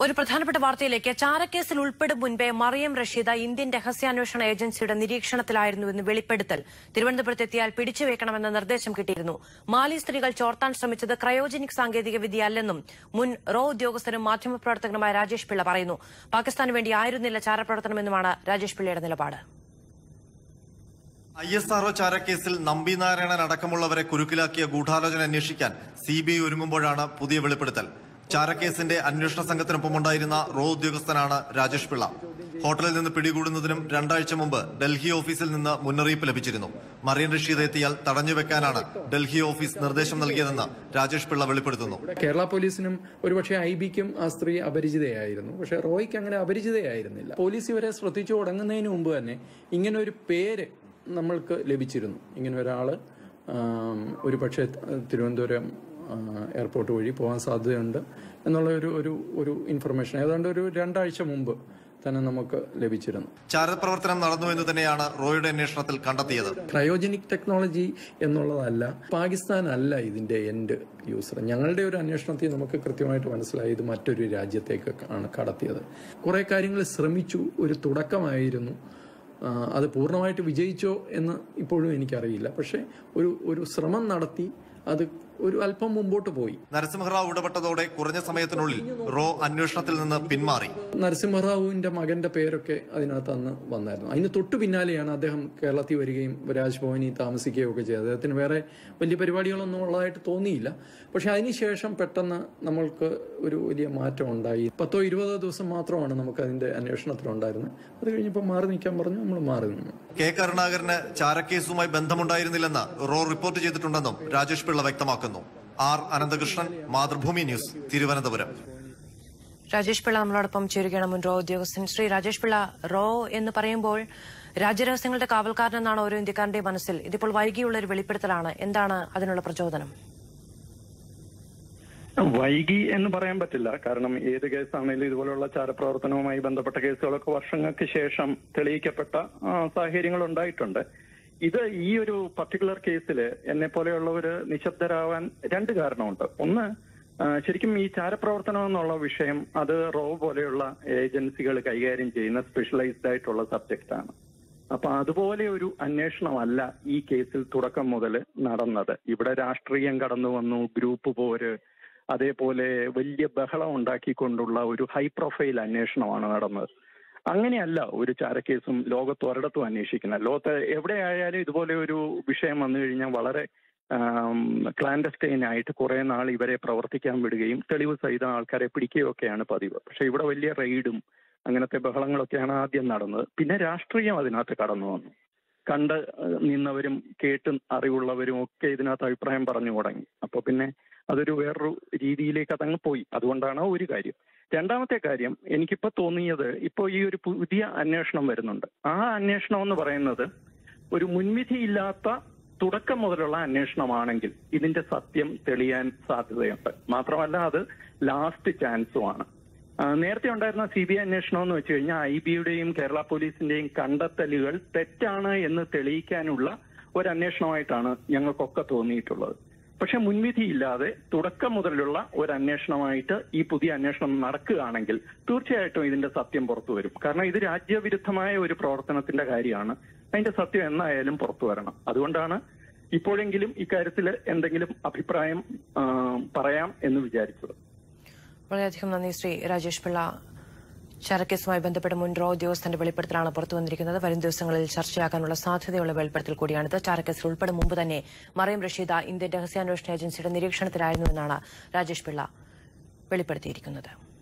ഒരു പ്രധാനപ്പെട്ട വാർത്തയിലേക്ക് ചാരക്കേസിൽ ഉൾപ്പെടും മുൻപേ മറിയം റഷീദ ഇന്ത്യൻ രഹസ്യാന്വേഷണ ഏജൻസിയുടെ നിരീക്ഷണത്തിലായിരുന്നുവെന്ന് വെളിപ്പെടുത്തൽ തിരുവനന്തപുരത്തെത്തിയാൽ പിടിച്ചുവെക്കണമെന്ന നിർദ്ദേശം കിട്ടിയിരുന്നു മാലി സ്ത്രീകൾ ചോർത്താൻ ശ്രമിച്ചത് ക്രയോജനിക് സാങ്കേതിക വിദ്യയല്ലെന്നും മുൻ റോ ഉദ്യോഗസ്ഥരും മാധ്യമപ്രവർത്തകനുമായ രാജേഷ് പിള്ള പറയുന്നു പാകിസ്ഥാന് വേണ്ടി ആയിരുന്നില്ല ചാരപ്രവർത്തനമെന്നുമാണ് രാജേഷ് പിള്ളയുടെ നിലപാട് ഐ എസ് ആർഒ ചാരക്കേസിൽ നമ്പി നാരായണൻ അടക്കമുള്ളവരെ കുരുക്കിലാക്കിയ ഗൂഢാലോചന അന്വേഷിക്കാൻ സി ബി ഐ ഒരുങ്ങുമ്പോഴാണ് പുതിയ വെളിപ്പെടുത്തൽ ചാരക്കേസിന്റെ അന്വേഷണ സംഘത്തിനൊപ്പമുണ്ടായിരുന്ന റോ ഉദ്യോഗസ്ഥനാണ് രാജേഷ് പിള്ള ഹോട്ടലിൽ നിന്ന് പിടികൂടുന്നതിനും രണ്ടാഴ്ച മുമ്പ് ഡൽഹി ഓഫീസിൽ നിന്ന് മുന്നറിയിപ്പ് ലഭിച്ചിരുന്നു മറിയൻ റഷീദ് എത്തിയാൽ തടഞ്ഞുവെക്കാനാണ് ഡൽഹി ഓഫീസ് നിർദ്ദേശം നൽകിയതെന്ന് രാജേഷ് പിള്ള വെളിപ്പെടുത്തുന്നു ഇവിടെ കേരള പോലീസിനും ഒരുപക്ഷെ ഐ ബിക്കും ആ സ്ത്രീ അപരിചിതയായിരുന്നു പക്ഷെ റോയ്ക്ക് അങ്ങനെ അപരിചിതയായിരുന്നില്ല പോലീസ് ഇവരെ ശ്രദ്ധിച്ചു തുടങ്ങുന്നതിന് മുമ്പ് തന്നെ ഇങ്ങനെ ഒരു പേര് നമ്മൾക്ക് ലഭിച്ചിരുന്നു ഇങ്ങനെ ഒരാൾ ഒരു പക്ഷേ തിരുവനന്തപുരം ആ, എയർപോർട്ട് വഴി പോകാൻ സാധ്യതയുണ്ട് എന്നുള്ള ഒരു ഒരു ഒരു ഇൻഫർമേഷൻ ഏതാണ്ട് ഒരു രണ്ടാഴ്ച മുമ്പ് തന്നെ നമുക്ക് ലഭിച്ചിരുന്നു ചാരപ്രവർത്തനം നടന്നു എന്ന് തന്നെയാണ് റോയുടെ അന്വേഷണത്തിൽ കണ്ടെത്തിയത് ക്രയോജനിക് ടെക്നോളജി എന്നുള്ളതല്ല പാകിസ്ഥാൻ അല്ല ഇതിന്റെ എൻഡ് യൂസർ ഞങ്ങളുടെ ഒരു അന്വേഷണത്തിൽ നമുക്ക് കൃത്യമായിട്ട് മനസ്സിലായി ഇത് മറ്റൊരു രാജ്യത്തേക്ക് ആണ് കടത്തിയത് കുറെ കാര്യങ്ങൾ ശ്രമിച്ചു ഒരു തുടക്കമായിരുന്നു ആ, അത് പൂർണ്ണമായിട്ട് വിജയിച്ചോ എന്ന് ഇപ്പോഴും എനിക്കറിയില്ല പക്ഷേ ഒരു ഒരു ശ്രമം നടത്തി അത് ഒരു അല്പം മുമ്പോട്ട് പോയി നരസിംഹറാവു ഇടപെട്ടതോടെ കുറഞ്ഞ സമയത്തിനുള്ളിൽ റോ അന്വേഷണത്തിൽ നിന്ന് പിന്മാറി നരസിംഹറാവുവിന്റെ മകന്റെ പേരൊക്കെ അതിനകത്ത് അന്ന് വന്നായിരുന്നു അതിന് തൊട്ടു പിന്നാലെയാണ് അദ്ദേഹം കേരളത്തിൽ വരികയും രാജ്ഭവനിൽ താമസിക്കുകയും ഒക്കെ ചെയ്തത് അദ്ദേഹത്തിന് വേറെ വലിയ പരിപാടികളൊന്നും ഉള്ളതായിട്ട് തോന്നിയില്ല പക്ഷെ അതിനുശേഷം പെട്ടെന്ന് നമ്മൾക്ക് ഒരു വലിയ മാറ്റം ഉണ്ടായി പത്തോ ഇരുപതോ ദിവസം മാത്രമാണ് നമുക്ക് അതിന്റെ അന്വേഷണത്തിലുണ്ടായിരുന്നത് അത് കഴിഞ്ഞപ്പോൾ മാറി നിൽക്കാൻ പറഞ്ഞു നമ്മൾ മാറി നിന്നു കെ കരുണാകരന് ചാരക്കേസുമായി ബന്ധമുണ്ടായിരുന്നില്ലെന്ന് റോ റിപ്പോർട്ട് ചെയ്തിട്ടുണ്ടെന്നും രാജേഷ് പിള്ള വ്യക്തമാക്കുന്നു ആർ അനന്തകൃഷ്ണൻ മാതൃഭൂമി ന്യൂസ് തിരുവനന്തപുരം രാജേഷ് പിള്ള നമ്മളോടൊപ്പം ചേരുകയാണ് മുൻ റോ ഉദ്യോഗസ്ഥൻ ശ്രീ രാജേഷ് പിള്ള റോ എന്ന് പറയുമ്പോൾ രാജ്യരഹസ്യങ്ങളുടെ കാവൽക്കാരനെന്നാണ് ഓരോ ഇന്ത്യക്കാരന്റെയും മനസ്സിൽ ഇതിപ്പോൾ വൈകിയുള്ള ഒരു വെളിപ്പെടുത്തലാണ് എന്താണ് അതിനുള്ള പ്രചോദനം വൈകി എന്ന് പറയാൻ പറ്റില്ല കാരണം ഏത് കേസാണെങ്കിലും ഇതുപോലുള്ള ചാരപ്രവർത്തനവുമായി ബന്ധപ്പെട്ട കേസുകളൊക്കെ വർഷങ്ങൾക്ക് ശേഷം തെളിയിക്കപ്പെട്ട ആ, സാഹചര്യങ്ങൾ ഉണ്ടായിട്ടുണ്ട് ഇത് ഈ ഒരു പർട്ടിക്കുലർ കേസിൽ എന്നെ പോലെയുള്ളവര് നിശബ്ദരാവാൻ രണ്ട് കാരണമുണ്ട് ഒന്ന് ആ, ശരിക്കും ഈ ചാരപ്രവർത്തനം എന്നുള്ള വിഷയം അത് റോ പോലെയുള്ള ഏജൻസികൾ കൈകാര്യം ചെയ്യുന്ന സ്പെഷ്യലൈസ്ഡ് ആയിട്ടുള്ള സബ്ജക്റ്റ് ആണ് അപ്പൊ അതുപോലെ ഒരു അന്വേഷണമല്ല ഈ കേസിൽ തുടക്കം മുതൽ നടന്നത് ഇവിടെ രാഷ്ട്രീയം കടന്നു വന്നു ഗ്രൂപ്പ് പോര് അതേപോലെ വലിയ ബഹളം ഉണ്ടാക്കിക്കൊണ്ടുള്ള ഒരു ഹൈ പ്രൊഫൈൽ അന്വേഷണമാണ് നടന്നത് അങ്ങനെയല്ല ഒരു ചാരക്കേസും ലോകത്ത് ഒരിടത്തും അന്വേഷിക്കുന്നത് ലോകത്ത് എവിടെയായാലും ഇതുപോലെ ഒരു വിഷയം വന്നു കഴിഞ്ഞാൽ വളരെ ക്ലാൻഡസ്റ്റൈൻ ആയിട്ട് കുറെ നാൾ ഇവരെ പ്രവർത്തിക്കാൻ വിടുകയും തെളിവ് സഹിതം ആൾക്കാരെ പിടിക്കുകയും ഒക്കെയാണ് പതിവ് പക്ഷെ ഇവിടെ വലിയ റെയ്ഡും അങ്ങനത്തെ ബഹളങ്ങളൊക്കെയാണ് ആദ്യം നടന്നത് പിന്നെ രാഷ്ട്രീയം അതിനകത്ത് കടന്നു വന്നു കണ്ട് ഏഹ്, നിന്നവരും കേട്ട് അറിവുള്ളവരും ഒക്കെ ഇതിനകത്ത് അഭിപ്രായം പറഞ്ഞു തുടങ്ങി അപ്പൊ പിന്നെ അതൊരു വേറൊരു രീതിയിലേക്ക് അതങ്ങ് പോയി അതുകൊണ്ടാണ് ഒരു കാര്യം രണ്ടാമത്തെ കാര്യം എനിക്കിപ്പോ തോന്നിയത് ഇപ്പോ ഈ ഒരു പുതിയ അന്വേഷണം വരുന്നുണ്ട് ആ അന്വേഷണം എന്ന് പറയുന്നത് ഒരു മുൻവിധിയില്ലാത്ത തുടക്കം മുതലുള്ള അന്വേഷണമാണെങ്കിൽ ഇതിന്റെ സത്യം തെളിയാൻ സാധ്യതയുണ്ട് മാത്രമല്ല അത് ലാസ്റ്റ് ചാൻസുമാണ് ആ, നേരത്തെ ഉണ്ടായിരുന്ന സി ബി ഐ അന്വേഷണം എന്ന് വെച്ച് കഴിഞ്ഞാൽ ഐ ബിയുടെയും കേരള പോലീസിന്റെയും കണ്ടെത്തലുകൾ തെറ്റാണ് എന്ന് തെളിയിക്കാനുള്ള ഒരു അന്വേഷണമായിട്ടാണ് ഞങ്ങൾക്കൊക്കെ തോന്നിയിട്ടുള്ളത് പക്ഷെ മുൻവിധിയില്ലാതെ തുടക്കം മുതലുള്ള ഒരു അന്വേഷണമായിട്ട് ഈ പുതിയ അന്വേഷണം നടക്കുകയാണെങ്കിൽ തീർച്ചയായിട്ടും ഇതിന്റെ സത്യം പുറത്തു വരും കാരണം ഇത് രാജ്യവിരുദ്ധമായ ഒരു പ്രവർത്തനത്തിന്റെ കാര്യമാണ് അതിന്റെ സത്യം എന്നായാലും പുറത്തു വരണം അതുകൊണ്ടാണ് ഇപ്പോഴെങ്കിലും ഇക്കാര്യത്തിൽ എന്തെങ്കിലും അഭിപ്രായം ആ, പറയാം എന്ന് വിചാരിച്ചത് വളരെയധികം നന്ദി ശ്രീ രാജേഷ് പിള്ള ചരക്കേസുമായി ബന്ധപ്പെട്ട മുൻ റോ ഉദ്യോഗസ്ഥന്റെ വെളിപ്പെടുത്തലാണ് പുറത്തു വന്നിരിക്കുന്നത് വരും ദിവസങ്ങളിൽ ചർച്ചയാക്കാനുള്ള സാധ്യതയുള്ള വെളിപ്പെടുത്തൽ കൂടിയാണിത് ചാരക്കേസിൽ ഉൾപ്പെടും മുമ്പ് തന്നെ മറിയം റഷീദ ഇന്ത്യൻ രഹസ്യാന്വേഷണ ഏജൻസിയുടെ നിരീക്ഷണത്തിലായിരുന്നുവെന്നാണ് രാജേഷ് പിള്ള വെളിപ്പെടുത്തിയിരിക്കുന്നത്